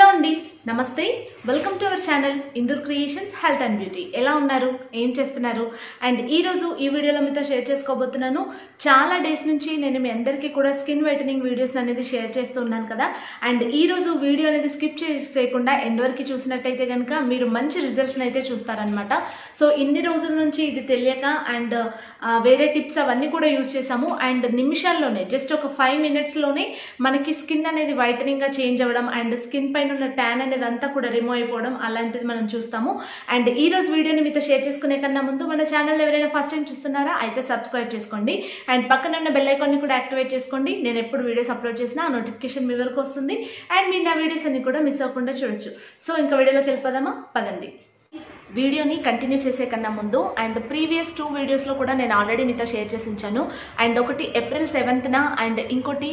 అండి నమస్తే welcome to our channel Indur creations health and beauty ఎలా ఉన్నారు ఏం చేస్తున్నారు అండ్ ఈరోజు ఈ వీడియోలో మీతో షేర్ చేసుకోబోతున్నాను చాలా డేస్ నుంచి నేను మీ అందరికీ కూడా స్కిన్ వైటనింగ్ వీడియోస్ అనేది షేర్ చేస్తూ ఉన్నాను కదా అండ్ ఈ రోజు వీడియో అనేది స్కిప్ చేయకుండా ఎండ్ వరకు చూసినట్టయితే కనుక మీరు మంచి రిజల్ట్స్ని అయితే చూస్తారనమాట సో ఇన్ని రోజుల నుంచి ఇది తెలియక అండ్ వేరే టిప్స్ అవన్నీ కూడా యూస్ చేసాము అండ్ నిమిషాల్లోనే జస్ట్ ఒక ఫైవ్ మినిట్స్లోనే మనకి స్కిన్ అనేది వైటనింగ్గా చేంజ్ అవ్వడం అండ్ స్కిన్ పైన ఉన్న ట్యాన్ అనేది అంతా కూడా రిమూవ్ అయిపోవడం అలాంటిది మనం చూస్తాము అండ్ ఈ రోజు వీడియోని మీతో షేర్ చేసుకునే కన్నా ముందు మన ఛానల్ ఎవరైనా ఫస్ట్ టైం చూస్తున్నారా అయితే సబ్స్క్రైబ్ చేసుకోండి అండ్ పక్కన ఉన్న బెల్ ఐకాన్ని కూడా యాక్టివేట్ చేసుకోండి నేను ఎప్పుడు వీడియోస్ అప్లోడ్ చేసినా ఆ నోటిఫికేషన్ మీ వరకు వస్తుంది అండ్ మీరు నా వీడియోస్ అన్ని కూడా మిస్ అవ్వకుండా చూడొచ్చు సో ఇంకా వీడియోలోకి వెళ్ళిపోదామా పదండి వీడియోని కంటిన్యూ చేసే కన్నా ముందు అండ్ ప్రీవియస్ టూ వీడియోస్లో కూడా నేను ఆల్రెడీ మీతో షేర్ చేసి ఉంచాను అండ్ ఒకటి ఏప్రిల్ సెవెంత్న అండ్ ఇంకోటి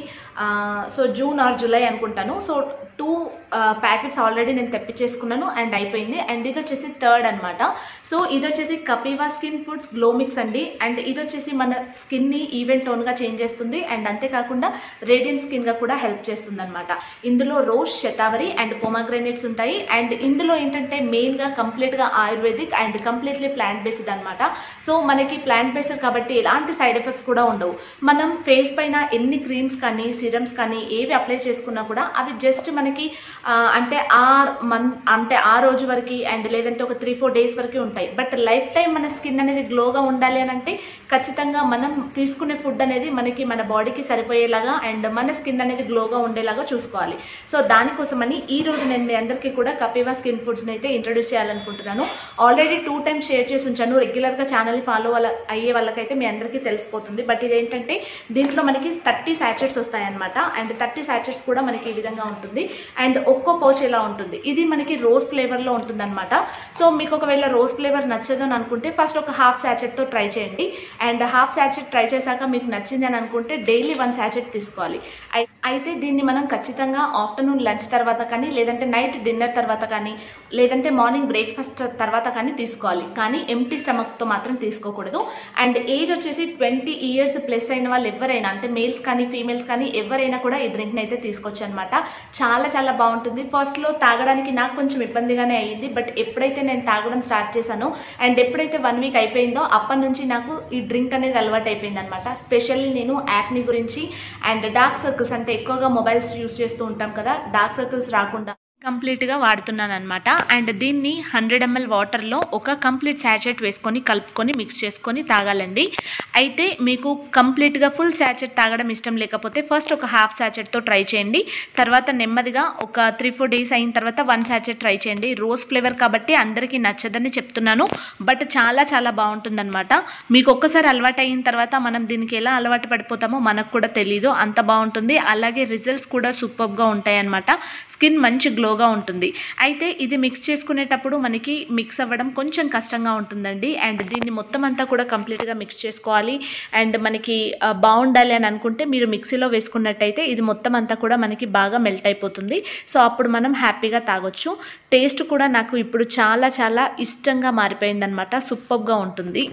సో జూన్ ఆర్ జూలై అనుకుంటాను సో టూ ప్యాకెట్స్ ఆల్రెడీ నేను తెప్పించేసుకున్నాను అండ్ అయిపోయింది అండ్ ఇది వచ్చేసి థర్డ్ అనమాట సో ఇది వచ్చేసి Kapiva skin foods glow mix అండి అండ్ ఇది వచ్చేసి మన స్కిన్ని ఈవెంట్ టోన్గా చేంజ్ చేస్తుంది అండ్ అంతేకాకుండా రేడియంట్ స్కిన్గా కూడా హెల్ప్ చేస్తుంది అనమాట ఇందులో రోజ్ శతావరి అండ్ పొమాగ్రానేట్స్ ఉంటాయి అండ్ ఇందులో ఏంటంటే మెయిన్గా కంప్లీట్గా ayurvedic and completely plant based అనమాట సో మనకి ప్లాంట్ బేస్డ్ కాబట్టి ఎలాంటి సైడ్ ఎఫెక్ట్స్ కూడా ఉండవు మనం ఫేస్ పైన ఎన్ని క్రీమ్స్ కానీ సిరమ్స్ కానీ ఏవి అప్లై చేసుకున్నా కూడా అవి జస్ట్ మనకి అంటే ఆ మన్ అంటే ఆ రోజు వరకు అండ్ లేదంటే ఒక త్రీ ఫోర్ డేస్ వరకు ఉంటాయి బట్ లైఫ్ టైం మన స్కిన్ అనేది గ్లోగా ఉండాలి అని అంటే ఖచ్చితంగా మనం తీసుకునే ఫుడ్ అనేది మనకి మన బాడీకి సరిపోయేలాగా అండ్ మన స్కిన్ అనేది గ్లోగా ఉండేలాగా చూసుకోవాలి సో దానికోసమని ఈ రోజు నేను మీ అందరికీ కూడా కపివా స్కిన్ ఫుడ్స్ని అయితే ఇంట్రడ్యూస్ చేయాలనుకుంటున్నాను ఆల్రెడీ టూ టైమ్స్ షేర్ చేసి ఉంచాను రెగ్యులర్గా ఛానల్ ఫాలో వాళ్ళ అయ్యే వాళ్ళకైతే మీ అందరికీ తెలిసిపోతుంది బట్ ఇదేంటంటే దీంట్లో మనకి థర్టీ శాచెట్స్ వస్తాయన్నమాట అండ్ థర్టీ శాచెట్స్ కూడా మనకి ఈ విధంగా ఉంటుంది అండ్ ఒక్కో పౌచ్ ఇలా ఉంటుంది ఇది మనకి రోజ్ ఫ్లేవర్లో ఉంటుంది అనమాట సో మీకు ఒకవేళ రోజ్ ఫ్లేవర్ నచ్చదు అని అనుకుంటే ఫస్ట్ ఒక హాఫ్ శాచెట్తో ట్రై చేయండి అండ్ హాఫ్ శాచెట్ ట్రై చేశాక మీకు నచ్చింది అని అనుకుంటే డైలీ వన్ శాచెట్ తీసుకోవాలి అయితే దీన్ని మనం ఖచ్చితంగా ఆఫ్టర్నూన్ లంచ్ తర్వాత కానీ లేదంటే నైట్ డిన్నర్ తర్వాత కానీ లేదంటే మార్నింగ్ బ్రేక్ఫాస్ట్ తర్వాత కానీ తీసుకోవాలి కానీ ఎంటీ స్టమక్తో మాత్రం తీసుకోకూడదు అండ్ ఏజ్ వచ్చేసి ట్వంటీ ఇయర్స్ ప్లస్ అయిన వాళ్ళు ఎవరైనా అంటే మేల్స్ కానీ ఫీమేల్స్ కానీ ఎవరైనా కూడా ఈ డ్రింక్ని అయితే తీసుకోవచ్చు అనమాట చాలా చాలా బాగుంటుంది ఫస్ట్లో తాగడానికి నాకు కొంచెం ఇబ్బందిగానే అయ్యింది బట్ ఎప్పుడైతే నేను తాగడం స్టార్ట్ చేశానో అండ్ ఎప్పుడైతే వన్ వీక్ అయిపోయిందో అప్పటి నుంచి నాకు ఈ డ్రింక్ అనేది అలవాటు అయిపోయింది అనమాట స్పెషల్లీ నేను యాక్ని గురించి అండ్ డార్క్ సర్కిల్స్ అంటే ఎక్కువగా మొబైల్స్ యూస్ చేస్తూ ఉంటాం కదా డార్క్ సర్కిల్స్ రాకుండా కంప్లీట్గా వాడుతున్నాను అనమాట అండ్ దీన్ని హండ్రెడ్ ఎంఎల్ వాటర్లో ఒక కంప్లీట్ శాచెట్ వేసుకొని కలుపుకొని మిక్స్ చేసుకొని తాగాలండి అయితే మీకు కంప్లీట్గా ఫుల్ శాచెట్ తాగడం ఇష్టం లేకపోతే ఫస్ట్ ఒక హాఫ్ శాచెట్తో ట్రై చేయండి తర్వాత నెమ్మదిగా ఒక త్రీ ఫోర్ డేస్ అయిన తర్వాత వన్ శాచెట్ ట్రై చేయండి రోజ్ ఫ్లేవర్ కాబట్టి అందరికీ నచ్చదని చెప్తున్నాను బట్ చాలా చాలా బాగుంటుందన్నమాట మీకు ఒక్కసారి అలవాటు అయిన తర్వాత మనం దీనికి ఎలా అలవాటు పడిపోతామో మనకు కూడా తెలియదు అంత బాగుంటుంది అలాగే రిజల్ట్స్ కూడా సూపర్గా ఉంటాయి అనమాట స్కిన్ మంచి గ్లో స్లోగా ఉంటుంది అయితే ఇది మిక్స్ చేసుకునేటప్పుడు మనకి మిక్స్ అవ్వడం కొంచెం కష్టంగా ఉంటుందండి అండ్ దీన్ని మొత్తం అంతా కూడా కంప్లీట్గా మిక్స్ చేసుకోవాలి అండ్ మనకి బాగుండాలి అని అనుకుంటే మీరు మిక్సీలో వేసుకున్నట్టయితే ఇది మొత్తం అంతా కూడా మనకి బాగా మెల్ట్ అయిపోతుంది సో అప్పుడు మనం హ్యాపీగా తాగొచ్చు టేస్ట్ కూడా నాకు ఇప్పుడు చాలా చాలా ఇష్టంగా మారిపోయిందనమాట సూపర్గా ఉంటుంది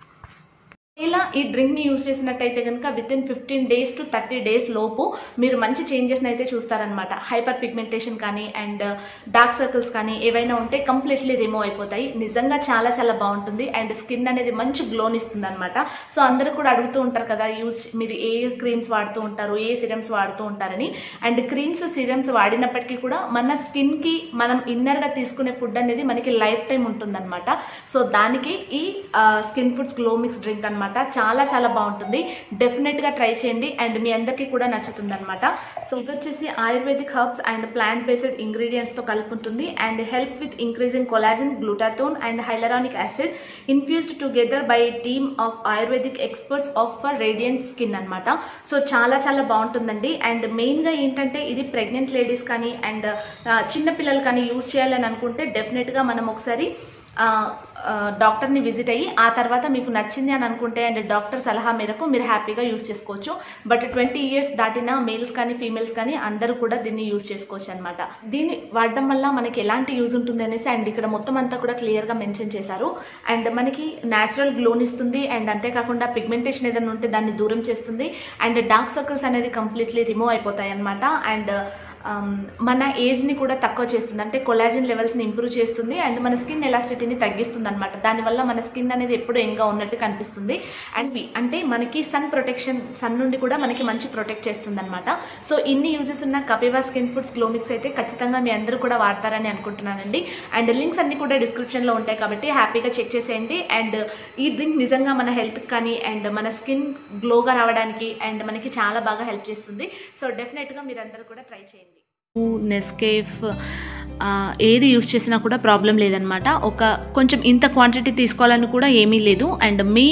ఇలా ఈ డ్రింక్ని యూస్ చేసినట్టయితే కనుక within fifteen days to thirty days లోపు మీరు మంచి చేంజెస్ని అయితే చూస్తారనమాట హైపర్ పిగ్మెంటేషన్ కానీ అండ్ డార్క్ సర్కిల్స్ కానీ ఏవైనా ఉంటే కంప్లీట్లీ రిమూవ్ అయిపోతాయి నిజంగా చాలా చాలా బాగుంటుంది అండ్ స్కిన్ అనేది మంచి గ్లోని ఇస్తుంది అనమాట సో అందరూ కూడా అడుగుతూ ఉంటారు కదా యూస్ మీరు ఏ క్రీమ్స్ వాడుతూ ఉంటారు ఏ సిరమ్స్ వాడుతూ ఉంటారని అండ్ క్రీమ్స్ సిరమ్స్ వాడినప్పటికీ కూడా మన స్కిన్కి మనం ఇన్నర్గా తీసుకునే ఫుడ్ అనేది మనకి లైఫ్ టైం ఉంటుందన్నమాట సో దానికి ఈ skin foods glow mix drink అనమాట అనమాట చాలా చాలా బాగుంటుంది డెఫినెట్గా ట్రై చేయండి అండ్ మీ అందరికీ కూడా నచ్చుతుంది అనమాట సో ఇది వచ్చేసి ayurvedic herbs and plant based ఇంగ్రీడియంట్స్తో కలుపుంటుంది and help with increasing collagen glutathione and hyaluronic acid infused together by team of ayurvedic experts of for radiant skin అనమాట సో చాలా చాలా బాగుంటుందండి అండ్ మెయిన్గా ఏంటంటే ఇది ప్రెగ్నెంట్ లేడీస్ కానీ అండ్ చిన్నపిల్లలు కానీ యూజ్ చేయాలని అనుకుంటే డెఫినెట్గా మనం ఒకసారి డాక్టర్ని విజిట్ అయ్యి ఆ తర్వాత మీకు నచ్చింది అని అనుకుంటే అండ్ డాక్టర్ సలహా మేరకు మీరు హ్యాపీగా యూస్ చేసుకోవచ్చు బట్ ట్వంటీ ఇయర్స్ దాటిన మేల్స్ కానీ ఫీమేల్స్ కానీ అందరూ కూడా దీన్ని యూజ్ చేసుకోవచ్చు అనమాట దీన్ని వాడడం వల్ల మనకి ఎలాంటి యూజ్ ఉంటుంది అనేసి అండ్ ఇక్కడ మొత్తం అంతా కూడా క్లియర్గా మెన్షన్ చేశారు అండ్ మనకి న్యాచురల్ గ్లోన్ ఇస్తుంది అండ్ అంతేకాకుండా పిగ్మెంటేషన్ ఏదైనా ఉంటే దాన్ని దూరం చేస్తుంది అండ్ డార్క్ సర్కిల్స్ అనేది కంప్లీట్లీ రిమూవ్ అయిపోతాయి అనమాట అండ్ ఆమ్, మన ఏజ్ని కూడా తక్కువ చేస్తుంది అంటే కొలాజిన్ లెవెల్స్ని ఇంప్రూవ్ చేస్తుంది అండ్ మన స్కిన్ ఎలాస్టిటీని తగ్గిస్తుంది అనమాట దానివల్ల మన స్కిన్ అనేది ఎప్పుడు ఎంగా ఉన్నట్టు కనిపిస్తుంది అండ్ వి- అంటే మనకి సన్ ప్రొటెక్షన్ సన్ నుండి కూడా మనకి మంచి ప్రొటెక్ట్ చేస్తుంది అనమాట సో ఇన్ని యూజెస్ ఉన్న కపివా స్కిన్ ఫుడ్స్ గ్లోమిక్స్ అయితే ఖచ్చితంగా మీ అందరూ కూడా వాడతారని అనుకుంటున్నానండి అండ్ లింక్స్ అన్ని కూడా డిస్క్రిప్షన్లో ఉంటాయి కాబట్టి హ్యాపీగా చెక్ చేసేయండి అండ్ ఈ డ్రింక్ నిజంగా మన హెల్త్కి కానీ అండ్ మన స్కిన్ గ్లోగా రావడానికి అండ్ మనకి చాలా బాగా హెల్ప్ చేస్తుంది సో డెఫినెట్గా మీరందరూ కూడా ట్రై చేయండి నెస్కేఫ్ ఏది యూస్ చేసినా కూడా ప్రాబ్లం లేదనమాట ఒక కొంచెం ఇంత క్వాంటిటీ తీసుకోవాలని కూడా ఏమీ లేదు అండ్ మీ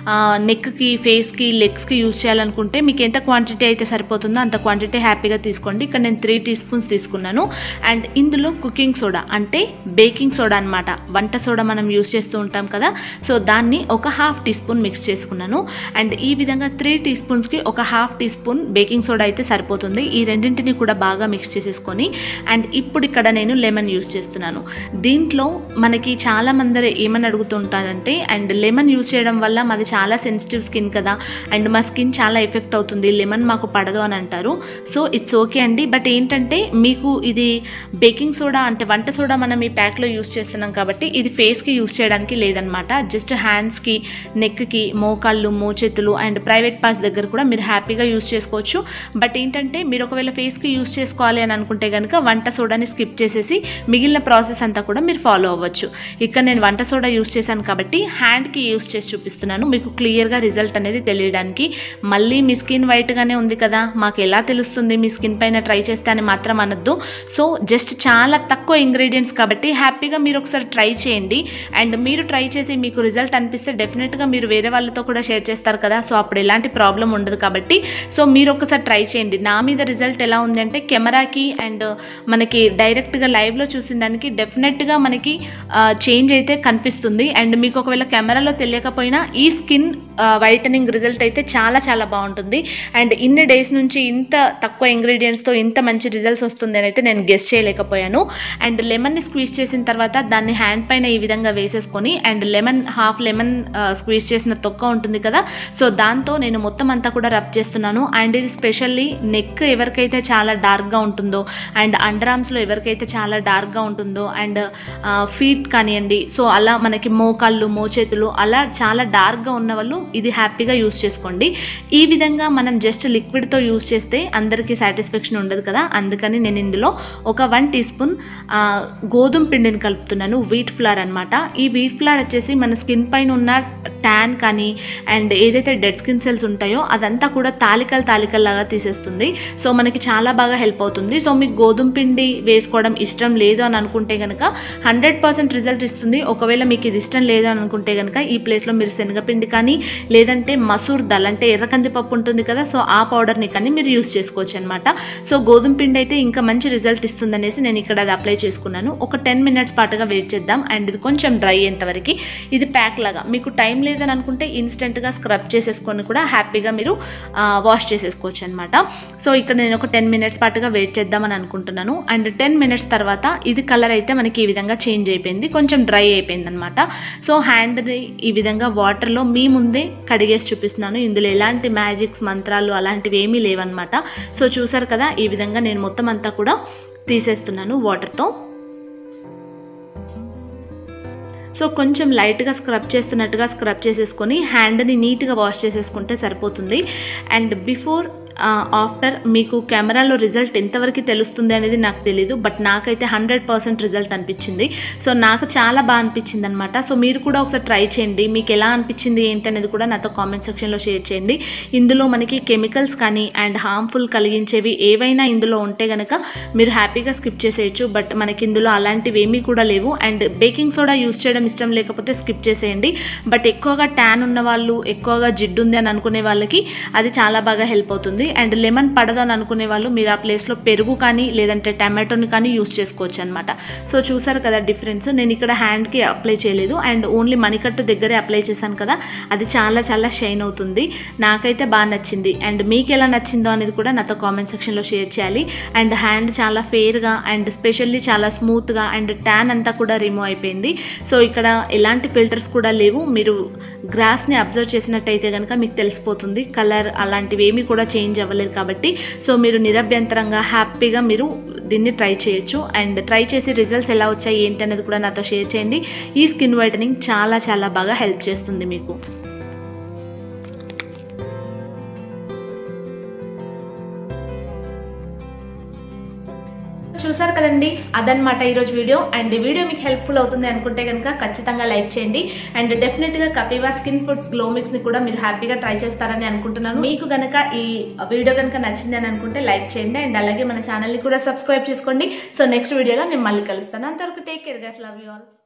నెక్కి ఫేస్కి లెగ్స్కి యూస్ చేయాలనుకుంటే మీకు ఎంత క్వాంటిటీ అయితే సరిపోతుందో అంత క్వాంటిటీ హ్యాపీగా తీసుకోండి ఇక్కడ నేను త్రీ టీ స్పూన్స్ తీసుకున్నాను అండ్ ఇందులో కుకింగ్ సోడా అంటే బేకింగ్ సోడా అనమాట వంట సోడా మనం యూస్ చేస్తూ ఉంటాం కదా సో దాన్ని ఒక హాఫ్ టీ స్పూన్ మిక్స్ చేసుకున్నాను అండ్ ఈ విధంగా త్రీ టీ స్పూన్స్కి ఒక half teaspoon baking soda అయితే సరిపోతుంది ఈ రెండింటిని కూడా బాగా మిక్స్ చేసేసుకొని అండ్ ఇప్పుడు ఇక్కడ నేను లెమన్ యూస్ చేస్తున్నాను దీంట్లో మనకి చాలా మంది ఏమని అడుగుతుంటారంటే అండ్ లెమన్ యూస్ చేయడం వల్ల మాది చాలా సెన్సిటివ్ స్కిన్ కదా అండ్ మా స్కిన్ చాలా ఎఫెక్ట్ అవుతుంది లెమన్ మాకు పడదు అని అంటారు సో ఇట్స్ ఓకే అండి బట్ ఏంటంటే మీకు ఇది బేకింగ్ సోడా అంటే వంట సోడా మనం ఈ ప్యాక్లో యూస్ చేస్తున్నాం కాబట్టి ఇది ఫేస్కి యూస్ చేయడానికి లేదనమాట జస్ట్ హ్యాండ్స్కి నెక్కి మోకాళ్ళు మోచేతులు అండ్ ప్రైవేట్ పార్ట్స్ దగ్గర కూడా మీరు హ్యాపీగా యూస్ చేసుకోవచ్చు బట్ ఏంటంటే మీరు ఒకవేళ ఫేస్కి యూస్ చేసుకోవాలి అని అనుకుంటే కనుక వంట సోడాని స్కిప్ చేసేసి మిగిలిన ప్రాసెస్ అంతా కూడా మీరు ఫాలో అవ్వచ్చు ఇక్కడ నేను వంట సోడా యూస్ చేశాను కాబట్టి హ్యాండ్కి యూస్ చేసి చూపిస్తున్నాను మీకు క్లియర్గా రిజల్ట్ అనేది తెలియడానికి మళ్ళీ మీ స్కిన్ వైట్గానే ఉంది కదా మాకు ఎలా తెలుస్తుంది మీ స్కిన్ పైన ట్రై చేస్తే అని మాత్రం అనొద్దు సో జస్ట్ చాలా తక్కువ ఇంగ్రీడియంట్స్ కాబట్టి హ్యాపీగా మీరు ఒకసారి ట్రై చేయండి అండ్ మీరు ట్రై చేసి మీకు రిజల్ట్ అనిపిస్తే డెఫినెట్గా మీరు వేరే వాళ్ళతో కూడా షేర్ చేస్తారు కదా సో అప్పుడు ఎలాంటి ప్రాబ్లం ఉండదు కాబట్టి సో మీరు ఒకసారి ట్రై చేయండి నా మీద రిజల్ట్ ఎలా ఉంది అంటే కెమెరాకి అండ్ మనకి డైరెక్ట్గా లైవ్లో చూసిన దానికి డెఫినెట్గా మనకి చేంజ్ అయితే కనిపిస్తుంది అండ్ మీకు ఒకవేళ కెమెరాలో తెలియకపోయినా ఈ స్కిన్ వైటనింగ్ రిజల్ట్ అయితే చాలా చాలా బాగుంటుంది అండ్ ఇన్ని డేస్ నుంచి ఇంత తక్కువ ఇంగ్రీడియంట్స్తో ఇంత మంచి రిజల్ట్స్ వస్తుంది అని అయితే నేను గెస్ చేయలేకపోయాను అండ్ లెమన్ని స్క్వీజ్ చేసిన తర్వాత దాన్ని హ్యాండ్ పైన ఈ విధంగా వేసేసుకొని and lemon half lemon squeeze చేసిన తొక్క ఉంటుంది కదా సో దాంతో నేను మొత్తం అంతా కూడా రబ్ చేస్తున్నాను అండ్ ఇది స్పెషల్లీ నెక్ ఎవరికైతే చాలా డార్క్గా ఉంటుందో అండ్ అండర్ ఆర్మ్స్లో ఎవరికైతే చాలా డార్క్గా ఉంటుందో అండ్ ఫీట్ కానివ్వండి సో అలా మనకి మోకాళ్ళు మోచేతులు అలా చాలా డార్క్గా ఉన్న వాళ్ళు ఇది హ్యాపీగా యూస్ చేసుకోండి ఈ విధంగా మనం జస్ట్ లిక్విడ్తో యూస్ చేస్తే అందరికీ సాటిస్ఫాక్షన్ ఉండదు కదా అందుకని నేను ఇందులో ఒక వన్ టీ స్పూన్ గోధుమ పిండిని కలుపుతున్నాను వీట్ ఫ్లవర్ అనమాట ఈ వీట్ ఫ్లవర్ వచ్చేసి మన స్కిన్ పైన ఉన్న ట్యాన్ కానీ అండ్ ఏదైతే డెడ్ స్కిన్ సెల్స్ ఉంటాయో అదంతా కూడా తాలికలు తాలికల్లాగా తీసేస్తుంది సో మనకి చాలా బాగా హెల్ప్ అవుతుంది సో మీకు గోధుమ పిండి వేసుకోవడం ఇష్టం లేదు అని అనుకుంటే కనుక హండ్రెడ్ పర్సెంట్ రిజల్ట్ ఇస్తుంది ఒకవేళ మీకు ఇది ఇష్టం లేదు అని అనుకుంటే కనుక ఈ ప్లేస్లో మీరు శనగపిండి కానీ లేదంటే మసూర్ దల్ అంటే ఎర్ర కందిపప్పు ఉంటుంది కదా సో ఆ పౌడర్ని కానీ మీరు యూస్ చేసుకోవచ్చు అనమాట సో గోధుమ పిండి అయితే ఇంకా మంచి రిజల్ట్ ఇస్తుంది అనేసి నేను ఇక్కడ అది అప్లై చేసుకున్నాను ఒక టెన్ మినిట్స్ పాటుగా వెయిట్ చేద్దాం అండ్ ఇది కొంచెం డ్రై అయ్యేంతవరకు ఇది ప్యాక్ లాగా మీకు టైం లేదని అనుకుంటే ఇన్స్టెంట్గా స్క్రబ్ చేసేసుకొని కూడా హ్యాపీగా మీరు వాష్ చేసేసుకోవచ్చు అనమాట సో ఇక్కడ నేను ఒక టెన్ మినిట్స్ పాటుగా వెయిట్ చేద్దామని అనుకుంటున్నాను అండ్ టెన్ మినిట్స్ తర్వాత ఇది కలర్ అయితే మనకి ఈ విధంగా చేంజ్ అయిపోయింది కొంచెం డ్రై అయిపోయింది అనమాట సో హ్యాండ్ని ఈ విధంగా వాటర్లో మీ ముందే కడిగేసి చూపిస్తున్నాను ఇందులో ఎలాంటి మ్యాజిక్స్ మంత్రాలు అలాంటివి ఏమీ లేవన్నమాట సో చూసారు కదా ఈ విధంగా నేను మొత్తం అంతా కూడా తీసేస్తున్నాను వాటర్తో సో కొంచెం లైట్గా స్క్రబ్ చేస్తున్నట్టుగా స్క్రబ్ చేసేసుకొని హ్యాండ్ని నీట్గా వాష్ చేసేసుకుంటే సరిపోతుంది అండ్ బిఫోర్ ఆఫ్టర్ మీకు కెమెరాలో రిజల్ట్ ఎంతవరకు తెలుస్తుంది అనేది నాకు తెలీదు బట్ నాకైతే హండ్రెడ్ పర్సెంట్ రిజల్ట్ అనిపించింది సో నాకు చాలా బాగా అనిపించింది అనమాట సో మీరు కూడా ఒకసారి ట్రై చేయండి మీకు ఎలా అనిపించింది ఏంటనేది కూడా నాతో కామెంట్ సెక్షన్లో షేర్ చేయండి ఇందులో మనకి కెమికల్స్ కానీ అండ్ హార్మ్ఫుల్ కలిగించేవి ఏవైనా ఇందులో ఉంటే కనుక మీరు హ్యాపీగా స్కిప్ చేసేయచ్చు బట్ మనకి ఇందులో అలాంటివి ఏమీ కూడా లేవు అండ్ బేకింగ్ సోడా యూస్ చేయడం ఇష్టం లేకపోతే స్కిప్ చేసేయండి బట్ ఎక్కువగా ట్యాన్ ఉన్న వాళ్ళు ఎక్కువగా జిడ్డు ఉంది అని అనుకునే వాళ్ళకి అది చాలా బాగా హెల్ప్ అవుతుంది అండ్ లెమన్ పడదు అని అనుకునే వాళ్ళు మీరు ఆ ప్లేస్లో పెరుగు కానీ లేదంటే టమాటోని కానీ యూస్ చేసుకోవచ్చు అనమాట సో చూసారు కదా డిఫరెన్స్ నేను ఇక్కడ హ్యాండ్కి అప్లై చేయలేదు అండ్ ఓన్లీ మణికట్టు దగ్గరే అప్లై చేశాను కదా అది చాలా చాలా షైన్ అవుతుంది నాకైతే బాగా నచ్చింది అండ్ మీకు ఎలా నచ్చిందో అనేది కూడా నాతో కామెంట్ సెక్షన్లో షేర్ చేయాలి అండ్ హ్యాండ్ చాలా ఫేర్గా అండ్ స్పెషల్లీ చాలా స్మూత్గా అండ్ ట్యాన్ అంతా కూడా రిమూవ్ అయిపోయింది సో ఇక్కడ ఎలాంటి ఫిల్టర్స్ కూడా లేవు మీరు గ్రాస్ని అబ్జర్వ్ చేసినట్టయితే కనుక మీకు తెలిసిపోతుంది కలర్ అలాంటివి ఏమీ కూడా చేంజ్ చేంజ్ అవ్వలేదు కాబట్టి సో మీరు నిరభ్యంతరంగా హ్యాపీగా మీరు దీన్ని ట్రై చేయొచ్చు అండ్ ట్రై చేసి రిజల్ట్స్ ఎలా వచ్చాయి ఏంటి అనేది కూడా నాతో షేర్ చేయండి ఈ స్కిన్ వైటనింగ్ చాలా చాలా బాగా హెల్ప్ చేస్తుంది మీకు చూసారు కదండి అదనమాట ఈరోజు వీడియో అండ్ ఈ వీడియో మీకు హెల్ప్ఫుల్ అవుతుంది అనుకుంటే కనుక ఖచ్చితంగా లైక్ చేయండి అండ్ డెఫినెట్గా కపివా స్కిన్ ఫుడ్స్ గ్లో మిక్స్ని కూడా మీరు హ్యాపీగా ట్రై చేస్తారని అనుకుంటున్నాను మీకు కనుక ఈ వీడియో కనుక నచ్చింది అని అనుకుంటే లైక్ చేయండి అండ్ అలాగే మన ఛానల్ని కూడా సబ్స్క్రైబ్ చేసుకోండి సో నెక్స్ట్ వీడియోలో నేను మళ్ళీ కలుస్తాను అంతవరకు take care guys love you all